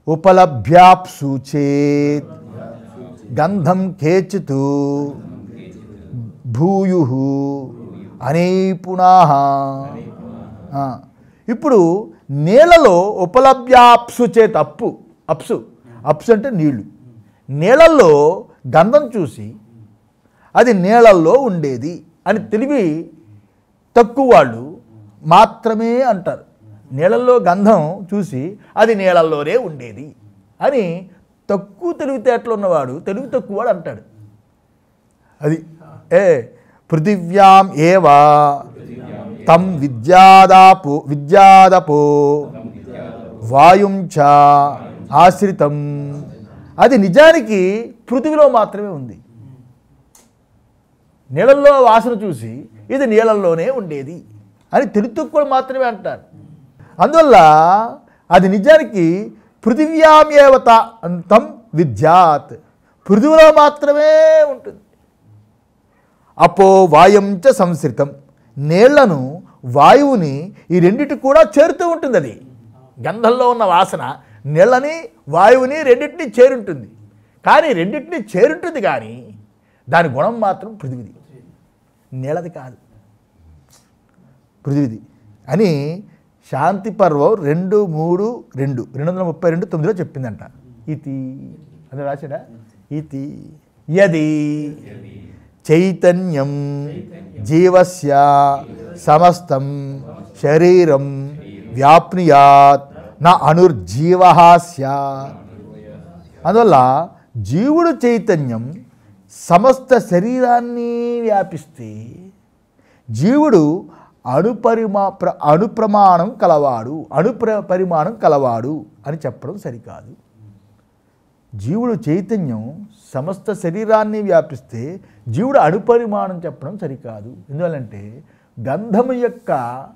ఉపలభ్యాప్సు చేత్ గంధం కేచిత్ భూయు అనేపుణా ఇప్పుడు నీళ్ళలో ఉపలభ్యాప్సు చేత్ అప్పు అప్సు అప్సు అంటే నీళ్లు నీళ్ళల్లో గంధం చూసి అది నీళ్ళల్లో ఉండేది అని తెలివి తక్కువ వాళ్ళు మాత్రమే అంటారు నీళ్ళల్లో గంధం చూసి అది నీళ్ళల్లోనే ఉండేది అని తక్కువ తెలివితేటలు ఉన్నవాడు తెలివి తక్కువ వాడు అంటాడు అది ఏ పృథివ్యాం ఏవా తం విద్యాదాపు విద్యాదపో వాయుం చ ఆశ్రితం అది నిజానికి పృథివిలో మాత్రమే ఉంది నీళ్ళల్లో వాసన చూసి ఇది నీళ్ళల్లోనే ఉండేది అని తెలుతుక్కులు మాత్రమే అంటారు అందువల్ల అది నిజానికి పృథివ్యామేవత అంతం విద్యాత్ పృథివిలో మాత్రమే ఉంటుంది అపో వాయం చ సంశ్రితం నీళ్లను వాయువుని ఈ రెండిటి కూడా చేరుతూ ఉంటుంది అది గంధంలో ఉన్న వాసన నీళ్ళని వాయువుని రెండింటిని చేరుంటుంది కానీ రెండింటిని చేరుంటుంది కానీ దాని గుణం మాత్రం పృథివిది నీళ్ళది కాదు పృథివిది అని శాంతి పర్వం రెండు మూడు రెండు రెండు వందల ముప్పై రెండు తొమ్మిదిలో చెప్పిందంట ఇతి అని రాశాడా ఇతి యది చైతన్యం జీవస్య సమస్తం శరీరం వ్యాప్నుయాత్ నా అనుర్జీవ స్యాత్ అందువల్ల జీవుడు చైతన్యం సమస్త శరీరాన్ని వ్యాపిస్తే జీవుడు అణుపరిమా ప్ర అణుప్రమాణం కలవాడు అణుప్ర పరిమాణం కలవాడు అని చెప్పడం సరికాదు జీవుడు చైతన్యం సమస్త శరీరాన్ని వ్యాపిస్తే జీవుడు అణుపరిమాణం చెప్పడం సరికాదు ఎందువల్లంటే గంధము యొక్క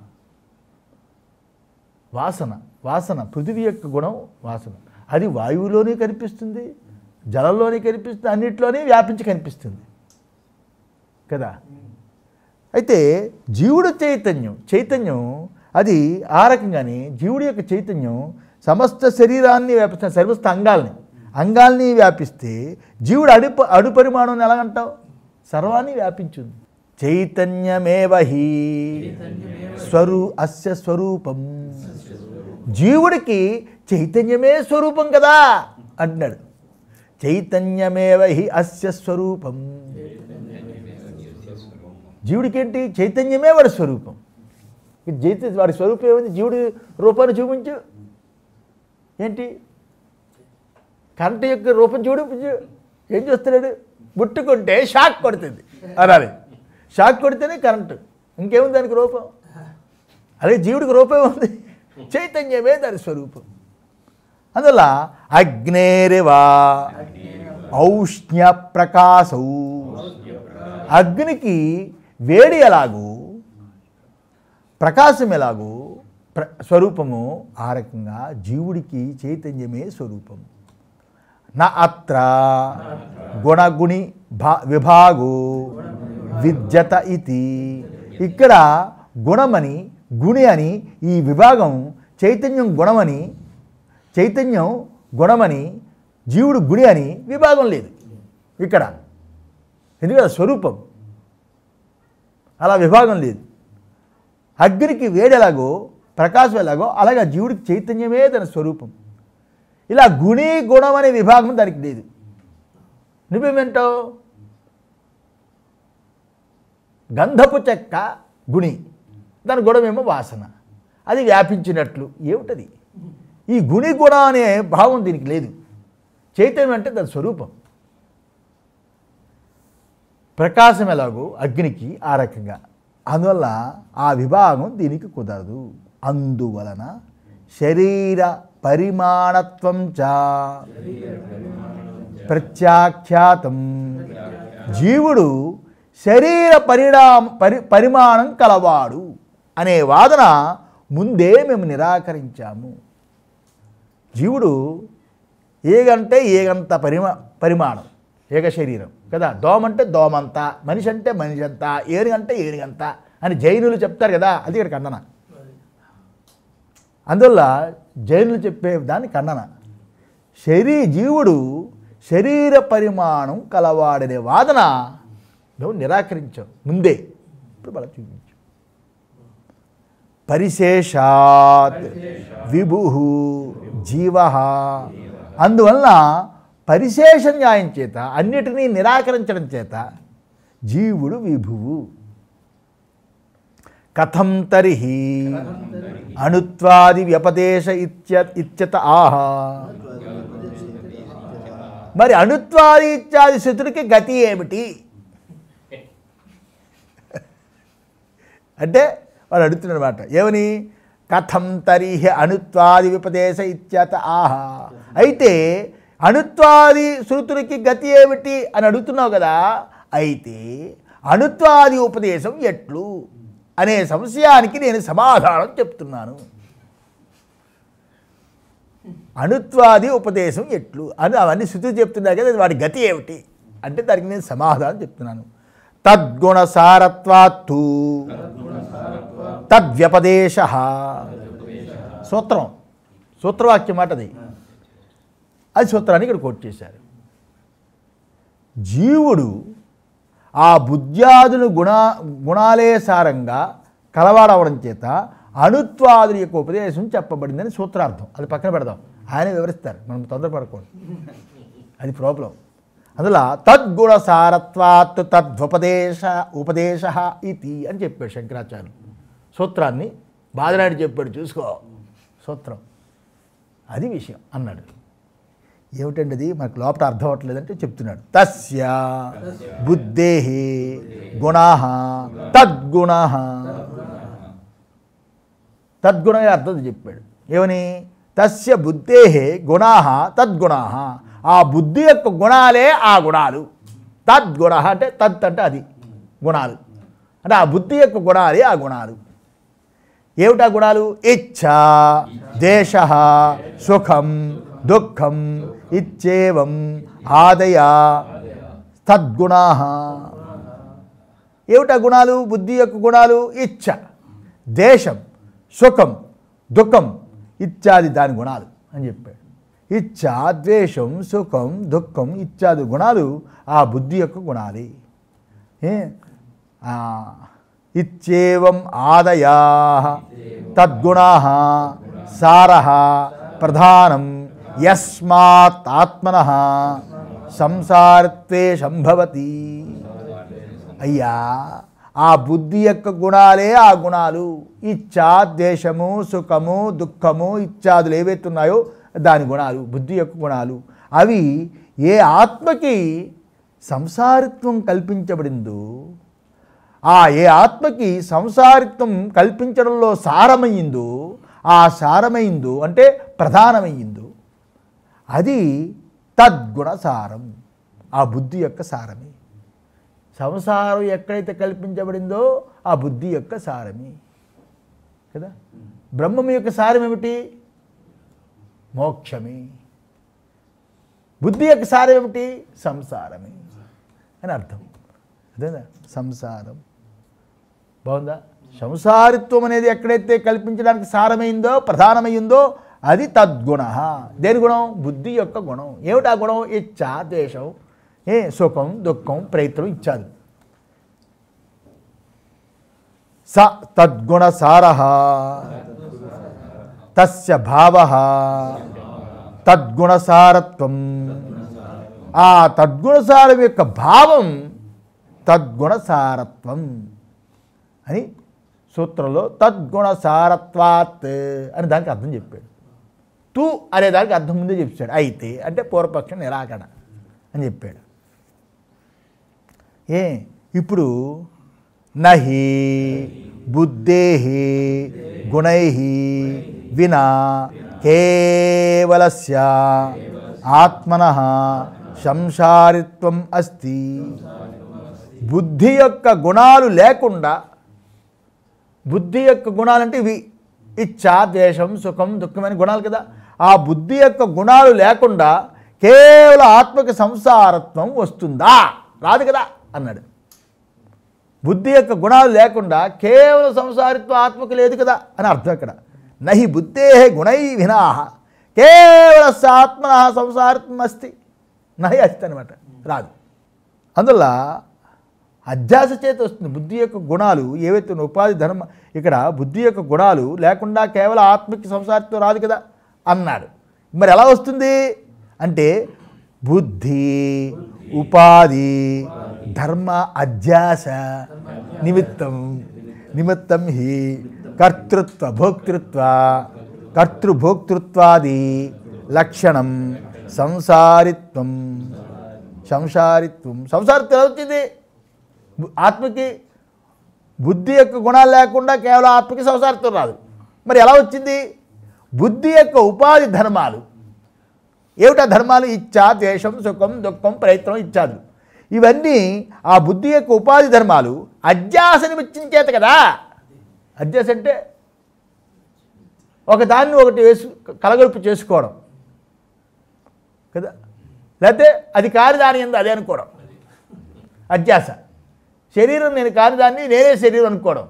వాసన వాసన పృథివీ యొక్క గుణం వాసన అది వాయువులోనే కనిపిస్తుంది జలంలోనే కనిపిస్తుంది అన్నిట్లోనే వ్యాపించి కనిపిస్తుంది కదా అయితే జీవుడు చైతన్యం చైతన్యం అది ఆ రకంగానే జీవుడి యొక్క చైతన్యం సమస్త శరీరాన్ని వ్యాపిస్తున్న సమస్త అంగాల్ని అంగాల్ని వ్యాపిస్తే జీవుడు అడుప అడుపరిమాణం ఎలాగంటావు సర్వాన్ని వ్యాపించింది చైతన్యమేవ హి స్వరూ అస్య స్వరూపం జీవుడికి చైతన్యమే స్వరూపం కదా అంటున్నాడు చైతన్యమేవ హి అస్య స్వరూపం జీవుడికి ఏంటి చైతన్యమే వాడి స్వరూపం ఇది చైతన్య వాడి స్వరూపం ఏముంది జీవుడి రూపాన్ని చూపించు ఏంటి కరెంట్ యొక్క రూపం చూపించు ఏం చేస్తున్నాడు ముట్టుకుంటే షాక్ కొడుతుంది అనాలి షాక్ కొడితేనే కరెంటు ఇంకేముంది దానికి రూపం అదే జీవుడికి రూపం ఉంది చైతన్యమే దాని స్వరూపం అందువల్ల అగ్నేరివా ఔష్ణ్య ప్రకాశౌ అగ్నికి వేడి ఎలాగూ ప్రకాశం ఎలాగూ ప్ర స్వరూపము ఆ రకంగా జీవుడికి చైతన్యమే స్వరూపం నా అత్ర గుణగుణి భా విభాగో విద్యత ఇది ఇక్కడ గుణమని గుణి అని ఈ విభాగం చైతన్యం గుణమని చైతన్యం గుణమని జీవుడు గుణి అని విభాగం లేదు ఇక్కడ ఎందుకంటే స్వరూపం అలా విభాగం లేదు అగ్నికి వేడి ఎలాగో ప్రకాశం ఎలాగో అలాగే ఆ జీవుడికి చైతన్యమే తన స్వరూపం ఇలా గుణి గుణం అనే విభాగం దానికి లేదు నువ్వేమంటావు గంధపు చెక్క గుణి దాని గుణమేమో వాసన అది వ్యాపించినట్లు ఏమిటది ఈ గుణి గుణ అనే భావం దీనికి లేదు చైతన్యం అంటే దాని స్వరూపం ప్రకాశం ఎలాగో అగ్నికి ఆ రకంగా అందువల్ల ఆ విభాగం దీనికి కుదరదు అందువలన శరీర పరిమాణత్వం చ ప్రత్యాఖ్యాతం జీవుడు శరీర పరిణామ పరి పరిమాణం కలవాడు అనే వాదన ముందే మేము నిరాకరించాము జీవుడు ఏగంటే ఏగంత పరిమా పరిమాణం ఏక శరీరం కదా దోమ అంటే దోమంత మనిషి అంటే మనిషి అంత ఏనుగు అంటే ఏనుగంత అని జైనులు చెప్తారు కదా అది ఇక్కడ ఖండన అందువల్ల జైనులు చెప్పే దాన్ని ఖండన శరీ జీవుడు శరీర పరిమాణం కలవాడనే వాదన నువ్వు నిరాకరించావు ముందే ఇప్పుడు మనం చూపించు పరిశేషాత్ విభు జీవ అందువలన పరిశేష న్యాయం చేత అన్నిటినీ నిరాకరించడం చేత జీవుడు విభువు కథం తరిహి అణుత్వాది వ్యపదేశ ఇత్య ఇత్యత ఆహ మరి అణుత్వాది ఇత్యాది శృతుడికి గతి ఏమిటి అంటే వాడు అడుగుతున్నాడు అనమాట ఏమని కథం తరిహి అణుత్వాది విపదేశ ఇత్యత ఆహ అయితే అణుత్వాది శృతుడికి గతి ఏమిటి అని అడుగుతున్నావు కదా అయితే అణుత్వాది ఉపదేశం ఎట్లు అనే సంశయానికి నేను సమాధానం చెప్తున్నాను అణుత్వాది ఉపదేశం ఎట్లు అని అవన్నీ శృతులు చెప్తున్నారు కదా వాడి గతి ఏమిటి అంటే దానికి నేను సమాధానం చెప్తున్నాను తద్గుణ సారత్వాత్తు తద్వ్యపదేశ సూత్రం సూత్రవాక్యం మాట అది అది సూత్రాన్ని ఇక్కడ కోట్ చేశారు జీవుడు ఆ బుద్ధ్యాదులు గుణ గుణాలే సారంగా కలవాడవడం చేత అణుత్వాదుల యొక్క ఉపదేశం చెప్పబడిందని సూత్రార్థం అది పక్కన పెడదాం ఆయన వివరిస్తారు మనం తొందరపడకూడదు అది ప్రాబ్లం అందులో తద్గుణ సారత్వాత్ తద్వుపదేశ ఉపదేశ ఇది అని చెప్పాడు శంకరాచార్యులు సూత్రాన్ని బాధనాడు చెప్పాడు చూసుకో సూత్రం అది విషయం అన్నాడు ఏమిటండి అది మనకు లోపల అర్థం అవ్వట్లేదంటే చెప్తున్నాడు తస్య బుద్ధే గుణా తద్గుణ తద్గుణ అర్థం చెప్పాడు ఏమని తస్య బుద్ధే గుణా తద్గుణా ఆ బుద్ధి యొక్క గుణాలే ఆ గుణాలు తద్గుణ అంటే తత్ అంటే అది గుణాలు అంటే ఆ బుద్ధి యొక్క గుణాలే ఆ గుణాలు ఏమిటా గుణాలు ఇచ్ఛ దేశ సుఖం దుఃఖం ఇచ్చేవం ఆదయ తద్గుణా ఏమిటా గుణాలు బుద్ధి యొక్క గుణాలు ఇచ్ఛ దేశం సుఖం దుఃఖం ఇత్యాది దాని గుణాలు అని చెప్పాడు ఇచ్ఛ ద్వేషం సుఖం దుఃఖం ఇత్యాది గుణాలు ఆ బుద్ధి యొక్క గుణాలే ఏ? ఆ, ఇచ్చేవం ఆదయా తద్గుణా సార ప్రధానం యస్మాత్ ఆత్మన సంసారత్వే సంభవతి అయ్యా ఆ బుద్ధి యొక్క గుణాలే ఆ గుణాలు ఇచ్చా ద్వేషము సుఖము దుఃఖము ఇత్యాదులు ఏవైతే ఉన్నాయో దాని గుణాలు బుద్ధి యొక్క గుణాలు అవి ఏ ఆత్మకి సంసారిత్వం కల్పించబడిందో ఆ ఏ ఆత్మకి సంసారిత్వం కల్పించడంలో సారమయ్యిందో ఆ సారమైందో అంటే ప్రధానమయ్యిందో అది తద్గుణ సారం ఆ బుద్ధి యొక్క సారమే సంసారం ఎక్కడైతే కల్పించబడిందో ఆ బుద్ధి యొక్క సారమే కదా బ్రహ్మం యొక్క సారం ఏమిటి మోక్షమే బుద్ధి యొక్క సారం ఏమిటి సంసారమే అని అర్థం అదేనా సంసారం బాగుందా సంసారిత్వం అనేది ఎక్కడైతే కల్పించడానికి సారమైందో ప్రధానమైందో అది తద్గుణ దేని గుణం బుద్ధి యొక్క గుణం ఏమిటా గుణం ఇచ్చా ద్వేషం ఏ సుఖం దుఃఖం ప్రయత్నం ఇచ్చాదు స తద్గుణ సార తస్య భావ తద్గుణసారత్వం ఆ తద్గుణసారం యొక్క భావం తద్గుణసారత్వం అని సూత్రంలో తద్గుణసారత్వాత్ అని దానికి అర్థం చెప్పాడు తు అనే దానికి అర్థం ముందే చెప్పాడు అయితే అంటే పూర్వపక్షం నిరాకరణ అని చెప్పాడు ఏ ఇప్పుడు నహి బుద్ధే గుణై వినా కేవలస్య ఆత్మన సంసారిత్వం అస్తి బుద్ధి యొక్క గుణాలు లేకుండా బుద్ధి యొక్క గుణాలంటే ఇవి ఇచ్చా ద్వేషం సుఖం దుఃఖం అనే గుణాలు కదా ఆ బుద్ధి యొక్క గుణాలు లేకుండా కేవలం ఆత్మకి సంసారత్వం వస్తుందా రాదు కదా అన్నాడు బుద్ధి యొక్క గుణాలు లేకుండా కేవలం సంసారిత్వం ఆత్మకు లేదు కదా అని అర్థం ఇక్కడ నహి బుద్ధే గుణై వినా కేవల ఆత్మన సంసారత్వం అస్తి నహి అస్తి అనమాట రాదు అందువల్ల అధ్యాస చేత వస్తుంది బుద్ధి యొక్క గుణాలు ఏవైతే ఉన్న ఉపాధి ధర్మ ఇక్కడ బుద్ధి యొక్క గుణాలు లేకుండా కేవలం ఆత్మకి సంసారిత్వం రాదు కదా అన్నాడు మరి ఎలా వస్తుంది అంటే బుద్ధి ఉపాధి ధర్మ అధ్యాస నిమిత్తం నిమిత్తం హి కర్తృత్వ భోక్తృత్వ కర్తృభోక్తృత్వాది లక్షణం సంసారిత్వం సంసారిత్వం సంసారిత్వం ఎలా వచ్చింది బు- ఆత్మకి బుద్ధి యొక్క గుణాలు లేకుండా కేవలం ఆత్మకి సంసారిత్వం రాదు మరి ఎలా వచ్చింది బుద్ధి యొక్క ఉపాధి ధర్మాలు ఏమిటా ధర్మాలు ఇచ్చా ద్వేషం సుఖం దుఃఖం ప్రయత్నం ఇచ్చాదు ఇవన్నీ ఆ బుద్ధి యొక్క ఉపాధి ధర్మాలు అధ్యాస నిమిత్తించేత కదా అధ్యాస అంటే ఒక దాన్ని ఒకటి వేసు కలగలుపు చేసుకోవడం కదా లేకపోతే అది కాని దాని ఎందు అదే అనుకోవడం అధ్యాస శరీరం నేను కాని దాన్ని నేనే శరీరం అనుకోవడం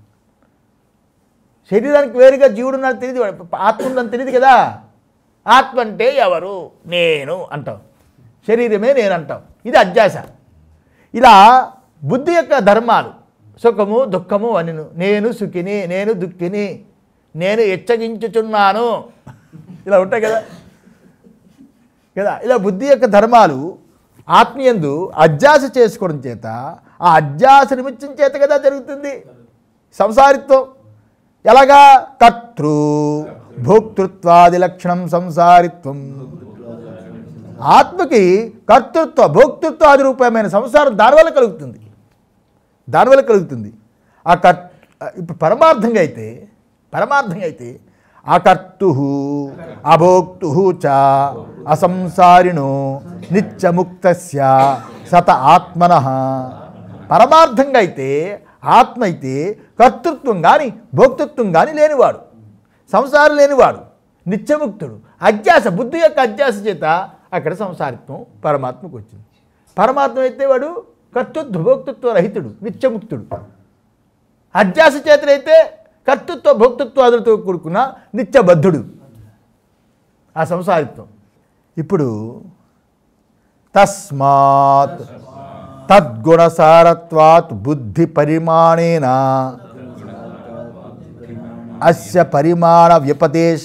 శరీరానికి వేరుగా జీవుడు నాకు తెలియదు ఆత్మ ఉందని తెలియదు కదా ఆత్మ అంటే ఎవరు నేను అంటాం శరీరమే నేను అంటాం ఇది అధ్యాస ఇలా బుద్ధి యొక్క ధర్మాలు సుఖము దుఃఖము అనిను నేను సుఖిని నేను దుఃఖిని నేను హెచ్చగించుచున్నాను ఇలా ఉంటాయి కదా కదా ఇలా బుద్ధి యొక్క ధర్మాలు ఆత్మీయందు అధ్యాస చేసుకోవడం చేత ఆ అధ్యాస నిమిత్తం చేత కదా జరుగుతుంది సంసారిత్వం ఎలాగా కర్తృ భోక్తృత్వాది లక్షణం సంసారిత్వం ఆత్మకి కర్తృత్వ భోక్తృత్వాది రూపమైన సంసారం దానివల్ల కలుగుతుంది దానివల్ల కలుగుతుంది ఆ కర్ ఇప్పుడు పరమార్థంగా అయితే పరమార్థంగా అయితే అకర్తు అభోక్తు చ అసంసారిణో నిత్యముక్తస్య సత ఆత్మన పరమార్థంగా అయితే ఆత్మ అయితే కర్తృత్వం కానీ భోక్తృత్వం కానీ లేనివాడు సంసారం లేనివాడు నిత్యముక్తుడు అధ్యాస బుద్ధి యొక్క అధ్యాస చేత అక్కడ సంసారిత్వం పరమాత్మకు వచ్చింది పరమాత్మ అయితే వాడు కర్తృత్వ భోక్తృత్వ రహితుడు నిత్యముక్తుడు అధ్యాస చేతనైతే కర్తృత్వ భోక్తృత్వాదులతో కూడుకున్న నిత్యబద్ధుడు ఆ సంసారిత్వం ఇప్పుడు తస్మాత్ తద్గుణసారత్వాత్ బుద్ధి పరిమాణేన అస్య పరిమాణ వ్యపదేశ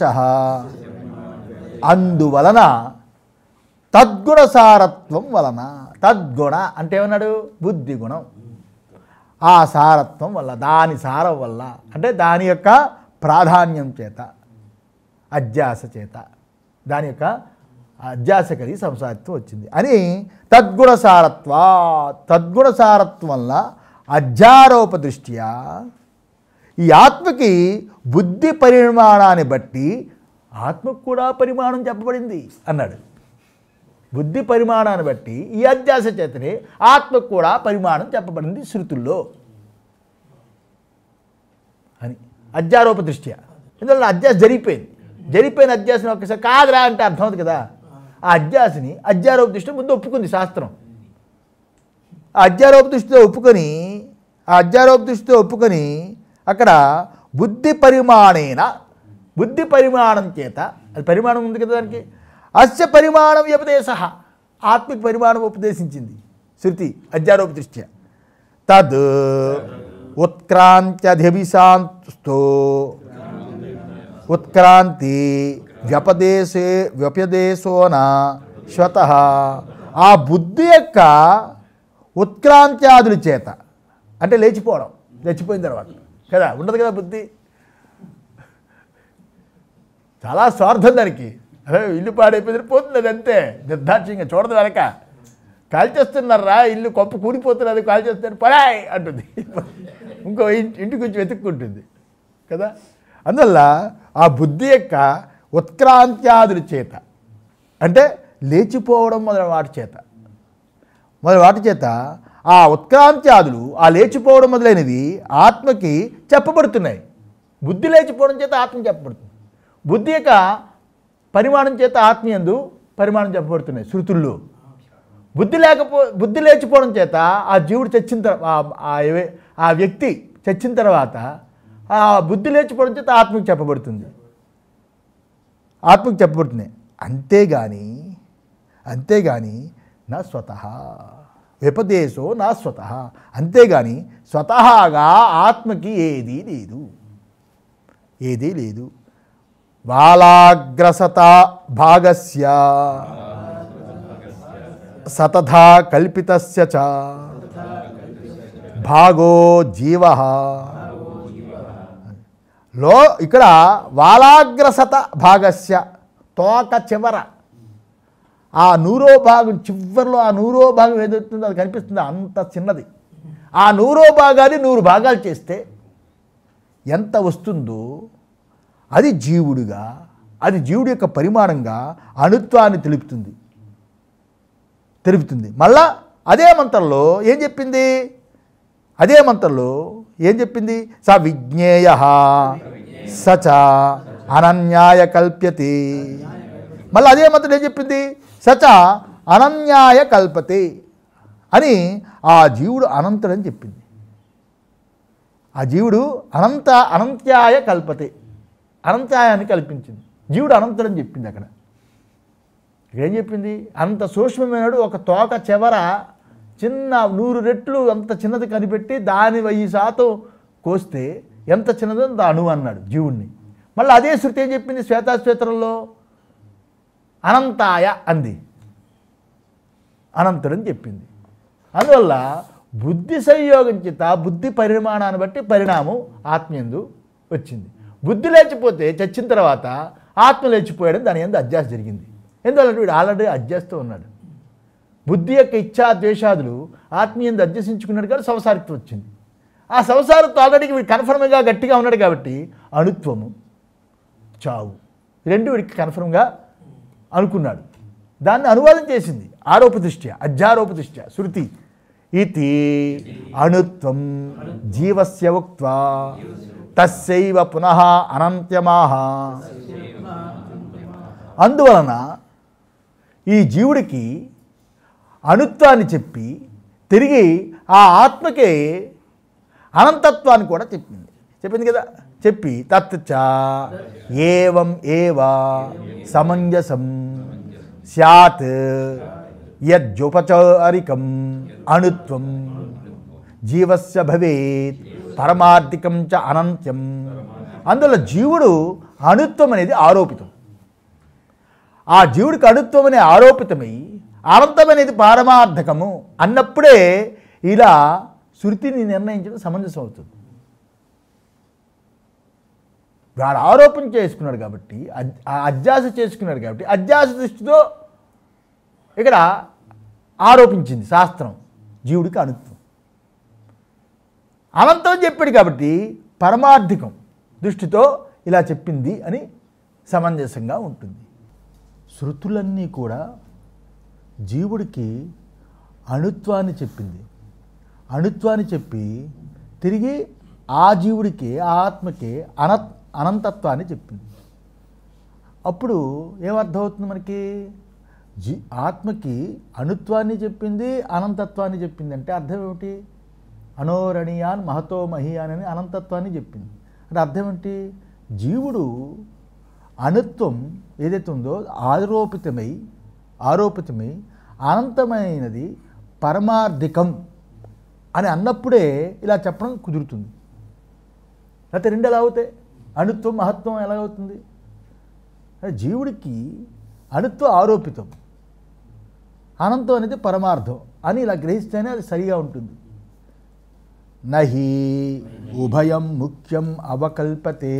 అందువలన తద్గుణ సారత్వం వలన తద్గుణ అంటే ఏమన్నాడు బుద్ధి గుణం ఆ సారత్వం వల్ల దాని సారం వల్ల అంటే దాని యొక్క ప్రాధాన్యం చేత అధ్యాస చేత దాని యొక్క అధ్యాస కలిగి సంసారిత్వం వచ్చింది అని తద్గుణ సారత్వ తద్గుణ సారత్వం వల్ల అధ్యారోప దృష్ట్యా ఈ ఆత్మకి బుద్ధి పరిమాణాన్ని బట్టి ఆత్మకు కూడా పరిమాణం చెప్పబడింది అన్నాడు బుద్ధి పరిమాణాన్ని బట్టి ఈ అధ్యాస చేతనే ఆత్మకు కూడా పరిమాణం చెప్పబడింది శృతుల్లో అని అధ్యారోప దృష్ట్యా ఎందుకంటే అధ్యాస జరిగిపోయింది జరిగిపోయిన అధ్యాసని ఒక్కసారి కాదురా అంటే అర్థం అవుతుంది కదా ఆ అధ్యాసని అధ్యారోప దృష్టి ముందు ఒప్పుకుంది శాస్త్రం ఆ అధ్యారోప దృష్టితో ఒప్పుకొని ఆ అధ్యారోప దృష్టితో ఒప్పుకొని అక్కడ బుద్ధి పరిమాణేన బుద్ధి పరిమాణం చేత అది పరిమాణం ఉంది కదా దానికి అస్య పరిమాణం వ్యపదేశ ఆత్మిక పరిమాణం ఉపదేశించింది శృతి అధ్యారోప దృష్ట్యా తద్ ఉత్క్రాంత్యధిభిశాంతో ఉత్క్రాంతి వ్యపదేశే వ్యపదేశోన శ్వత ఆ బుద్ధి యొక్క ఉత్క్రాంత్యాదుల చేత అంటే లేచిపోవడం లేచిపోయిన తర్వాత కదా ఉండదు కదా బుద్ధి చాలా స్వార్థం దానికి అదే ఇల్లు పాడైపోయింది పోతుంది అది అంతే నిర్దాక్ష్యంగా చూడదు వెనక కాల్చేస్తున్నారా ఇల్లు కొప్ప కూలిపోతున్నది కాల్చేస్తారు పరాయ్ అంటుంది ఇంకో ఇంటి ఇంటికి వచ్చి వెతుక్కుంటుంది కదా అందువల్ల ఆ బుద్ధి యొక్క ఉత్క్రాంత్యాదుల చేత అంటే లేచిపోవడం మొదలైన వాటి చేత మొదలైన వాటి చేత ఆ ఉత్క్రాంత్యాదులు ఆ లేచిపోవడం మొదలైనవి ఆత్మకి చెప్పబడుతున్నాయి బుద్ధి లేచిపోవడం చేత ఆత్మ చెప్పబడుతుంది బుద్ధి యొక్క పరిమాణం చేత ఆత్మీయందు పరిమాణం చెప్పబడుతున్నాయి శృతుల్లో బుద్ధి లేకపో బుద్ధి లేచిపోవడం చేత ఆ జీవుడు చచ్చిన తర్వాత ఆ వ్యక్తి చచ్చిన తర్వాత ఆ బుద్ధి లేచిపోవడం చేత ఆత్మకి చెప్పబడుతుంది ఆత్మకు చెప్పబడుతుంది అంతేగాని అంతేగాని నా స్వతహ వ్యపదేశో నా స్వతహ అంతేగాని స్వతహాగా ఆత్మకి ఏదీ లేదు ఏదీ లేదు బాలాగ్రసత భాగస్య సతథా కల్పితస్య చ భాగో జీవ లో ఇక్కడ వాలాగ్రసత భాగస్య తోక చివర ఆ నూరో భాగం చివరిలో ఆ నూరో భాగం ఏదవుతుందో అది కనిపిస్తుంది అంత చిన్నది ఆ నూరో భాగాన్ని నూరు భాగాలు చేస్తే ఎంత వస్తుందో అది జీవుడిగా అది జీవుడి యొక్క పరిమాణంగా అణుత్వాన్ని తెలుపుతుంది తెలుపుతుంది మళ్ళా అదే మంత్రంలో ఏం చెప్పింది అదే మంత్రంలో ఏం చెప్పింది స విజ్ఞేయ సచ అనన్యాయ కల్ప్యతే మళ్ళీ అదే మంత్రం ఏం చెప్పింది సచ అనన్యాయ కల్పతే అని ఆ జీవుడు అనంతుడని చెప్పింది ఆ జీవుడు అనంత అనంత్యాయ కల్పతే అనంత్యాయాన్ని కల్పించింది జీవుడు అనంతుడని చెప్పింది అక్కడ ఏం చెప్పింది అంత సూక్ష్మమైనడు ఒక తోక చివర చిన్న నూరు రెట్లు అంత చిన్నది కనిపెట్టి దాని వెయ్యి శాతం కోస్తే ఎంత చిన్నదో అంత అణువు అన్నాడు జీవుణ్ణి మళ్ళీ అదే శృతి ఏం చెప్పింది శ్వేతాశ్వేతరంలో అనంతాయ అంది అనంతుడని చెప్పింది అందువల్ల బుద్ధి సంయోగం చేత బుద్ధి పరిమాణాన్ని బట్టి పరిణామం ఆత్మయందు వచ్చింది బుద్ధి లేచిపోతే చచ్చిన తర్వాత ఆత్మ లేచిపోయాడని దాని ఎందు అధ్యాస జరిగింది ఎందువల్ల వీడు ఆల్రెడీ అధ్యాస్తూ ఉన్నాడు బుద్ధి యొక్క ఇచ్ఛా ద్వేషాదులు ఆత్మీయందు అధ్యసించుకున్నాడు కాబట్టి సంసారిత్వం వచ్చింది ఆ సంసారత్వం ఆల్రెడీ వీడు కన్ఫర్మ్గా గట్టిగా ఉన్నాడు కాబట్టి అణుత్వము చావు ఈ రెండు వీడికి కన్ఫర్మ్గా అనుకున్నాడు దాన్ని అనువాదం చేసింది ఆరోపదృష్ట్యా అధ్యారోపదృష్ట్యా శృతి ఇది అణుత్వం జీవస్య ఉక్త్వా తస్యైవ పునః అనంత్యమాహ అందువలన ఈ జీవుడికి అణుత్వాన్ని చెప్పి తిరిగి ఆ ఆత్మకే అనంతత్వాన్ని కూడా చెప్పింది చెప్పింది కదా చెప్పి తచ్చ ఏవం ఏవా సమంజసం స్యాత్ యజ్జుపచారికం అణుత్వం జీవస్య భవేత్ పరమార్థికం చ అనంత్యం అందువల్ల జీవుడు అణుత్వం అనేది ఆరోపితం ఆ జీవుడికి అణుత్వం అనే ఆరోపితమై అనంతం అనేది పారమార్థకము అన్నప్పుడే ఇలా శృతిని నిర్ణయించడం సమంజసం అవుతుంది వాడు ఆరోపణ చేసుకున్నాడు కాబట్టి అద్- ఆ అధ్యాస చేసుకున్నాడు కాబట్టి అధ్యాస దృష్టితో ఇక్కడ ఆరోపించింది శాస్త్రం జీవుడికి అణుత్వం అనంతం చెప్పాడు కాబట్టి పరమార్థికం దృష్టితో ఇలా చెప్పింది అని సమంజసంగా ఉంటుంది శృతులన్నీ కూడా జీవుడికి అణుత్వాన్ని చెప్పింది అణుత్వాన్ని చెప్పి తిరిగి ఆ జీవుడికి ఆ ఆత్మకి అన అనంతత్వాన్ని చెప్పింది అప్పుడు ఏమర్థమవుతుంది మనకి జీ ఆత్మకి అణుత్వాన్ని చెప్పింది అనంతత్వాన్ని చెప్పింది అంటే అర్థం ఏమిటి అనోరణీయాన్ మహతో మహియాన్ అని అనంతత్వాన్ని చెప్పింది అంటే అర్థం ఏంటి జీవుడు అణుత్వం ఏదైతే ఉందో ఆరోపితమై ఆరోపితమై అనంతమైనది పరమార్థికం అని అన్నప్పుడే ఇలా చెప్పడం కుదురుతుంది లేకపోతే రెండు ఎలా అవుతాయి అణుత్వం మహత్వం ఎలా అవుతుంది అంటే జీవుడికి అణుత్వం ఆరోపితం అనంతం అనేది పరమార్థం అని ఇలా గ్రహిస్తేనే అది సరిగా ఉంటుంది నహి ఉభయం ముఖ్యం అవకల్పతే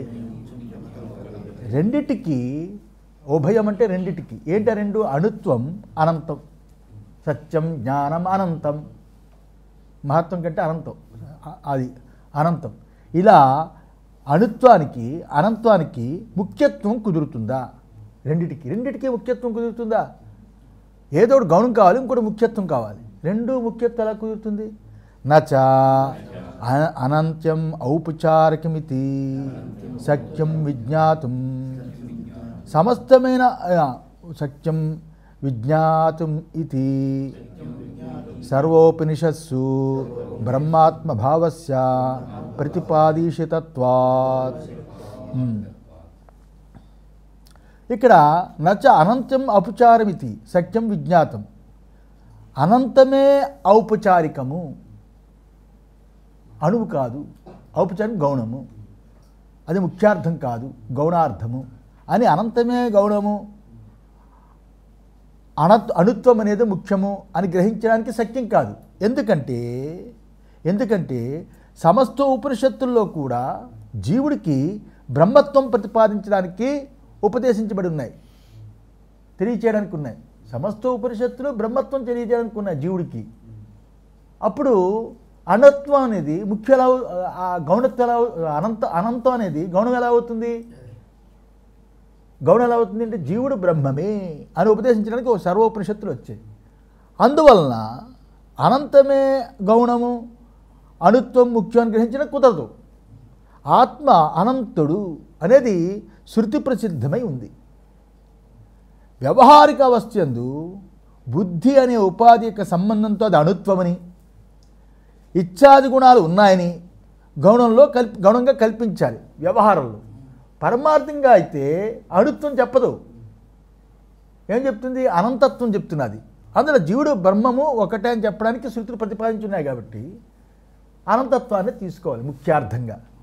రెండిటికి ఉభయం అంటే రెండిటికి ఏంటి ఆ రెండు అణుత్వం అనంతం సత్యం జ్ఞానం అనంతం మహత్వం కంటే అనంతం అ- అది అనంతం ఇలా అణుత్వానికి అనంతానికి ముఖ్యత్వం కుదురుతుందా రెండిటికి రెండిటికి ముఖ్యత్వం కుదురుతుందా ఏదో ఒకటి గౌణం కావాలి ఇంకోటి ముఖ్యత్వం కావాలి రెండు ముఖ్యత్వం ఎలా కుదురుతుంది నచ అ- అనంత్యం ఔపచారికమితి సఖ్యం విజ్ఞాతం సమస్తమైన ఆ, సత్యం విజ్ఞాతం ఇది సర్వోపనిషత్సు బ్రహ్మాత్మభావస్య ప్రతిపాదిషితత్వాత్ ఉమ్. ఇక్కడ నచ అనంతం అపచారమితి సత్యం విజ్ఞాతం అనంతమే ఔపచారికము అణువు కాదు ఔపచారిక గౌణము అది ముఖ్యార్థం కాదు గౌణార్థము అని అనంతమే గౌణము అణత్ అణుత్వం అనేది ముఖ్యము అని గ్రహించడానికి సత్యం కాదు ఎందుకంటే ఎందుకంటే సమస్త ఉపనిషత్తుల్లో కూడా జీవుడికి బ్రహ్మత్వం ప్రతిపాదించడానికి ఉపదేశించబడి ఉన్నాయి తెలియచేయడానికి ఉన్నాయి సమస్త ఉపనిషత్తులు బ్రహ్మత్వం తెలియజేయడానికి ఉన్నాయి జీవుడికి అప్పుడు అణత్వం అనేది ముఖ్య ఎలా అవు- ఆ గౌణత్వం ఎలా అవు- అనంత అనంతం అనేది గౌణం ఎలా అవుతుంది గౌణం ఎలా అవుతుంది అంటే జీవుడు బ్రహ్మమే అని ఉపదేశించడానికి ఒక సర్వోపనిషత్తులు వచ్చాయి అందువలన అనంతమే గౌణము అణుత్వం ముఖ్యం అని గ్రహించడం కుదరదు ఆత్మ అనంతుడు అనేది శృతి ప్రసిద్ధమై ఉంది వ్యవహారిక అవస్థయందు బుద్ధి అనే ఉపాధి యొక్క సంబంధంతో అది అణుత్వమని ఇచ్చాది గుణాలు ఉన్నాయని గౌణంలో కల్ప గౌణంగా కల్పించాలి వ్యవహారంలో పరమార్థంగా అయితే అణుత్వం చెప్పదు ఏం చెప్తుంది అనంతత్వం చెప్తున్నది అందులో జీవుడు బ్రహ్మము ఒకటే అని చెప్పడానికి శృతులు ప్రతిపాదించున్నాయి కాబట్టి అనంతత్వాన్ని తీసుకోవాలి ముఖ్యార్థంగా